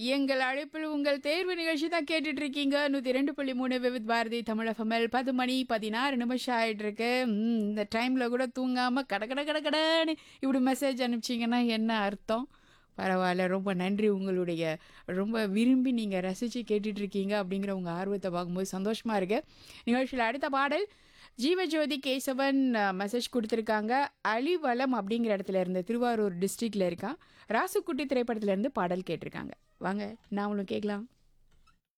எங்கள் அழைப்பில் உங்கள் தேர்வு நிகழ்ச்சி தான் கேட்டுட்டு இருக்கீங்க நூற்றி ரெண்டு புள்ளி மூணு விவித் பாரதி தமிழ் எஃப்எம்எல் பத்து மணி பதினாறு நிமிஷம் ஆயிட்டு இருக்கு ம், இந்த டைமில் கூட தூங்காமல் கட கட கட கடன்னு இப்படி மெசேஜ் அனுப்பிச்சிங்கன்னா என்ன அர்த்தம் பரவாயில்ல ரொம்ப நன்றி உங்களுடைய ரொம்ப விரும்பி நீங்கள் ரசித்து கேட்டுட்டு இருக்கீங்க அப்படிங்கிற உங்கள் ஆர்வத்தை பார்க்கும்போது சந்தோஷமாக இருக்கு நிகழ்ச்சியில் அடுத்த பாடல் ஜீவஜோதி கேசவன் மெசேஜ் கொடுத்துருக்காங்க அலிவலம் அப்படிங்கிற இடத்துல இருந்து திருவாரூர் டிஸ்ட்ரிக்டில் இருக்கான் ராசுக்குட்டி திரைப்படத்துல இருந்து பாடல் கேட்டிருக்காங்க வாங்க நாமளும் கேட்கலாம்